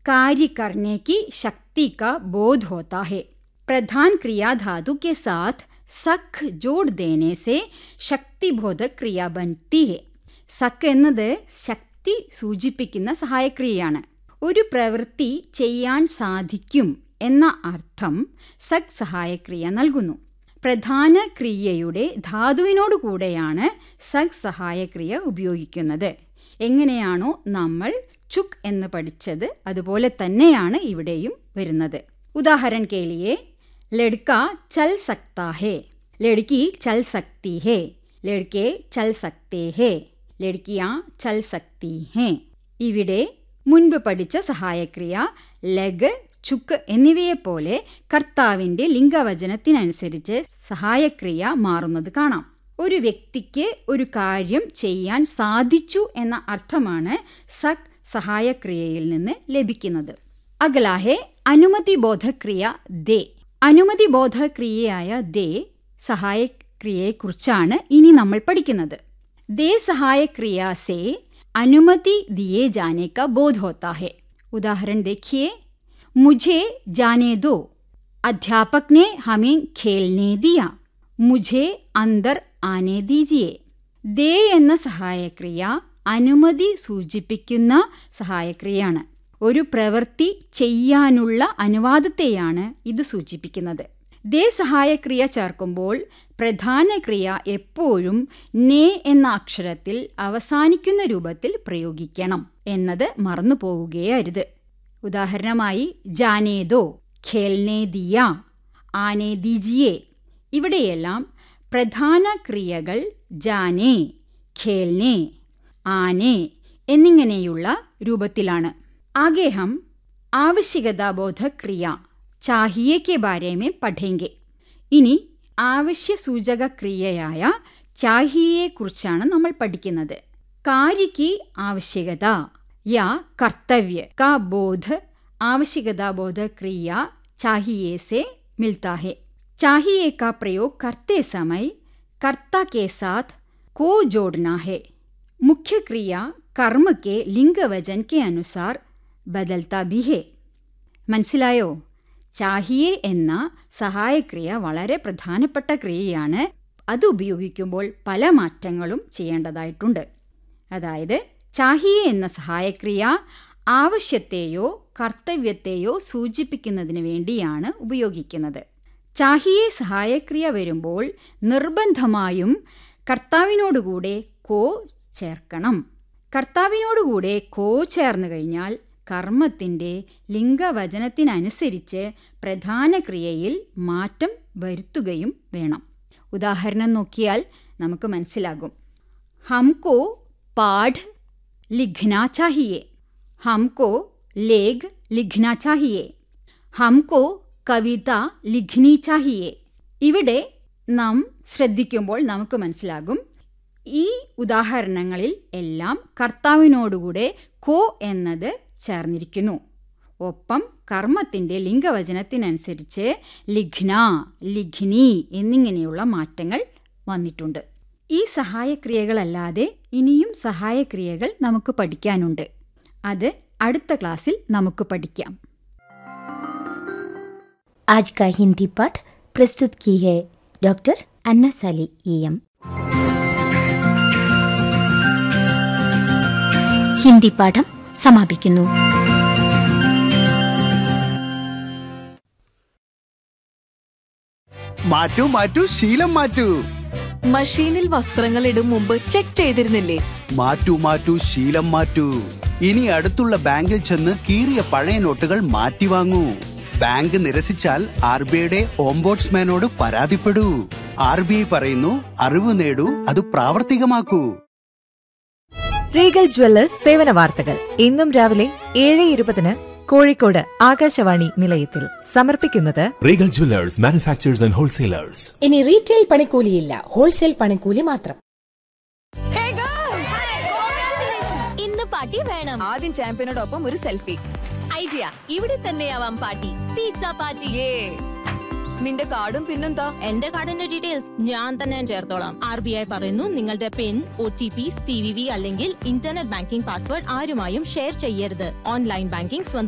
कार्य करने की शक्ति का बोध होता है प्रधान क्रिया धातु के साथ सख जोड़ देने से ശക്തിബോധ ക്രിയ बनती है സക്ക് എന്നത് ശക്തി സൂചിപ്പിക്കുന്ന സഹായക്രിയയാണ് ഒരു പ്രവൃത്തി ചെയ്യാൻ സാധിക്കും എന്ന അർത്ഥം സക് സഹായക്രിയ നൽകുന്നു പ്രധാന ക്രിയയുടെ ധാതുവിനോട് കൂടെയാണ് സക് സഹായക്രിയ ഉപയോഗിക്കുന്നത് എങ്ങനെയാണോ നമ്മൾ ചുക് എന്ന് പഠിച്ചത് അതുപോലെ തന്നെയാണ് ഇവിടെയും വരുന്നത് ഉദാഹരൺ കേലിയെ ലഡ്ക ചൽ സക്താ ഹേ ലഡ്കി ചൽ സക്തി ഹേ ലഡ്കെ ചൽ സക്തേ ഹേ ലഡ്കിയ ചൽ സക്തി ഹേ ഇവിടെ മുൻപ് പഠിച്ച സഹായക്രിയ ലഗ് ചുക്ക് എന്നിവയെപ്പോലെ കർത്താവിൻ്റെ ലിംഗവചനത്തിനനുസരിച്ച് സഹായക്രിയ മാറുന്നത് കാണാം ഒരു വ്യക്തിക്ക് ഒരു കാര്യം ചെയ്യാൻ സാധിച്ചു എന്ന അർത്ഥമാണ് സക് സഹായക്രിയയിൽ നിന്ന് ലഭിക്കുന്നത് അഗലാഹെ അനുമതി ബോധക്രിയ ദേ അനുമതി ബോധക്രിയയായ ദേ സഹായക്രിയയെക്കുറിച്ചാണ് ഇനി നമ്മൾ പഠിക്കുന്നത് ദേ സഹായക്രിയ സേ अनुमति दिए जाने का बोध होता है उदाहरण देखिए मुझे जाने दो अध्यापक ने हमें खेलने दिया मुझे अंदर आने दीजिए ദേ എന്ന സഹായക്രിയ അനുമതി സൂചിപ്പിക്കുന്ന സഹായക്രിയയാണ് ഒരു പ്രവൃത്തി ചെയ്യാനുള്ള അനുവാദത്തെയാണ് ഇത് സൂചിപ്പിക്കുന്നത് ദേ സഹായക്രിയ ചേർക്കുമ്പോൾ പ്രധാന ക്രിയ എപ്പോഴും നേ എന്ന അക്ഷരത്തിൽ അവസാനിക്കുന്ന രൂപത്തിൽ പ്രയോഗിക്കണം എന്നത് മറന്നു പോവുകയരുത് ഉദാഹരണമായി ജാനേദോ ഖേൽനേ ദിയ ആനേ ദിജിയെ ഇവിടെയെല്ലാം പ്രധാന ക്രിയകൾ ജാനേ ഖേൽനേ ആനേ എന്നിങ്ങനെയുള്ള രൂപത്തിലാണ് ആകെ ഹം ആവശ്യകതാബോധ ക്രിയ ചാഹിയെ കെ ബാരെ മേ പഠേങ്കെ ഇനി ആവശ്യ സൂചക ക്രിയയായ ചാഹിയെക്കുറിച്ചാണ് നമ്മൾ പഠിക്കുന്നത് കാര്യക്ക് ആവശ്യകത യാ കർത്തവ്യ കാ ബോധ आवश्यकता बोध क्रिया चाहिए से मिलता है चाहिए का प्रयोग करते समय कर्ता के साथ को जोड़ना है मुख्य क्रिया कर्म के लिंग वजन के अनुसार बदलता भी है മനസ്സിലായോ ചാഹിയെ എന്ന സഹായക്രിയ വളരെ പ്രധാനപ്പെട്ട ക്രിയയാണ് അത് ഉപയോഗിക്കുമ്പോൾ പല മാറ്റങ്ങളും ചെയ്യേണ്ടതായിട്ടുണ്ട് അതായത് ചാഹിയെ എന്ന സഹായക്രിയ ആവശ്യത്തെയോ കർത്തവ്യത്തെയോ സൂചിപ്പിക്കുന്നതിന് വേണ്ടിയാണ് ഉപയോഗിക്കുന്നത് ചാഹിയെ സഹായക്രിയ വരുമ്പോൾ നിർബന്ധമായും കർത്താവിനോടുകൂടെ കോ ചേർക്കണം കർത്താവിനോടുകൂടെ കോ ചേർന്ന് കഴിഞ്ഞാൽ കർമ്മത്തിൻ്റെ ലിംഗവചനത്തിനനുസരിച്ച് പ്രധാന ക്രിയയിൽ മാറ്റം വരുത്തുകയും വേണം ഉദാഹരണം നോക്കിയാൽ നമുക്ക് മനസ്സിലാകും ഹംകോ പാഠ് ലിഖ്ന ചാഹിയേ हमको लेग लिखना चाहिए हमको കവിത ലിഖ്നി ചാഹിയെ ഇവിടെ നാം ശ്രദ്ധിക്കുമ്പോൾ നമുക്ക് മനസ്സിലാകും ഈ ഉദാഹരണങ്ങളിൽ എല്ലാം കർത്താവിനോടുകൂടെ കോ എന്നത് ചേർന്നിരിക്കുന്നു ഒപ്പം കർമ്മത്തിൻ്റെ ലിംഗവചനത്തിനനുസരിച്ച് ലിഖ്ന ലിഖ്നി എന്നിങ്ങനെയുള്ള മാറ്റങ്ങൾ വന്നിട്ടുണ്ട് ഈ സഹായക്രിയകളല്ലാതെ ഇനിയും സഹായക്രിയകൾ നമുക്ക് പഠിക്കാനുണ്ട് അത് അടുത്ത ക്ലാസ്സിൽ നമുക്ക് പഠിക്കാം आज का हिंदी पाठ प्रस्तुत की है डॉक्टर अन्ना साली एम ഹിന്ദി പാഠം സമാപിക്കുന്നു മാറ്റൂ മാറ്റൂ ശീലം മാറ്റൂ മഷീനിൽ വസ്ത്രങ്ങൾ ഇടും മുമ്പ് ചെക്ക് ചെയ്തിരുന്നില്ലേ മാറ്റൂ മാറ്റൂ ശീലം മാറ്റൂ ഇനി അടുത്തുള്ള ബാങ്കിൽ ചെന്ന് കീറിയ പഴയ നോട്ടുകൾ മാറ്റി വാങ്ങൂ ബാങ്ക് നിരസിച്ചാൽ ആർ ബി ഐയുടെ ഓംബോട്സ്മാനോട് പരാതിപ്പെടൂ ആർ ബി ഐ പറയുന്നു അറിവ് നേടൂ അത് പ്രാവർത്തികമാക്കൂ റീഗൽ ജ്വല്ലേഴ്സ് സേവന വാർത്തകൾ ഇന്നും രാവിലെ ഏഴ് ഇരുപതിന് കോഴിക്കോട് ആകാശവാണി നിലയത്തിൽ സമർപ്പിക്കുന്നത് Regal Jewelers, manufacturers and wholesalers. ഇനി റീറ്റെയിൽ പണിക്കൂലിയില്ല ഹോൾസെയിൽ പണിക്കൂലി മാത്രം ഇന്ന് പാർട്ടി വേണം ആദ്യം ചാമ്പ്യനോടൊപ്പം ഒരു സെൽഫി ഐഡിയ ഇവിടെ തന്നെയാവാം പാർട്ടി പിസ്സ പാർട്ടി നിന്റെ കാർഡും പിന്നെന്താ എന്റെ കാർഡിന്റെ ഡീറ്റെയിൽസ് ഞാൻ തന്നെ ചേർത്തോളാം ആർ ബി ഐ പറയുന്നു നിങ്ങളുടെ PIN O T P C V V അല്ലെങ്കിൽ ഇന്റർനെറ്റ് ബാങ്കിംഗ് പാസ്വേഡ് ആരുമായും ഷെയർ ചെയ്യരുത് ഓൺലൈൻ ബാങ്കിംഗ്